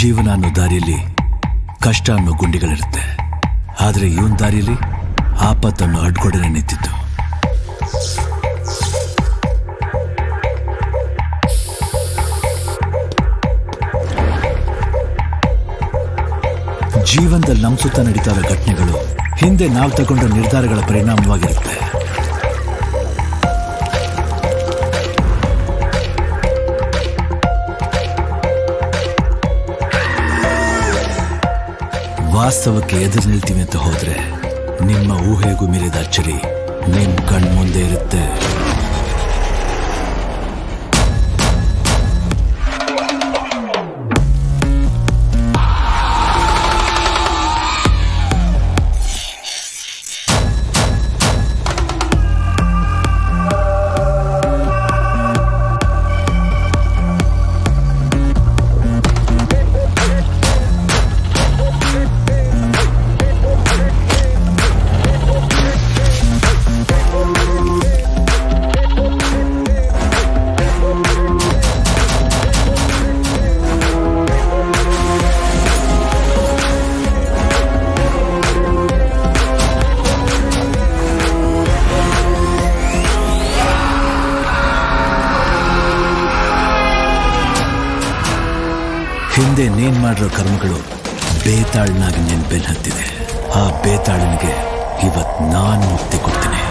ಜೀವನ ಅನ್ನೋ ದಾರಿಯಲ್ಲಿ ಕಷ್ಟ ಅನ್ನೋ ಗುಂಡಿಗಳಿರುತ್ತೆ ಆದರೆ ಇವನ್ ದಾರಿಯಲ್ಲಿ ಆಪತ್ತನ್ನು ಅಡ್ಗೊಡನೆ ನಿಂತಿತ್ತು ಜೀವನದಲ್ಲಿ ನಮ್ಮ ಸುತ್ತ ನಡೀತಾ ಇರೋ ಘಟನೆಗಳು ಹಿಂದೆ ನಾವು ತಗೊಂಡ ನಿರ್ಧಾರಗಳ ಪರಿಣಾಮವಾಗಿರುತ್ತೆ ವಾಸ್ತವಕ್ಕೆ ಎದುರು ನಿಲ್ತೀವಿ ಅಂತ ಹೋದ್ರೆ ನಿಮ್ಮ ಊಹೆಗೂ ಮೀರಿದ ಅಚ್ಚರಿ ನಿಮ್ ಕಣ್ ಮುಂದೆ ಇರುತ್ತೆ ಹಿಂದೆ ನೀನ್ ಮಾಡಿರೋ ಕರ್ಮಗಳು ಬೇತಾಳ್ನಾಗಿ ನಿನ್ ಬೆನ್ ಹತ್ತಿದೆ ಆ ಬೇತಾಳನಿಗೆ ಇವತ್ ನಾನ್ ಮುಕ್ತಿ ಕೊಡ್ತೀನಿ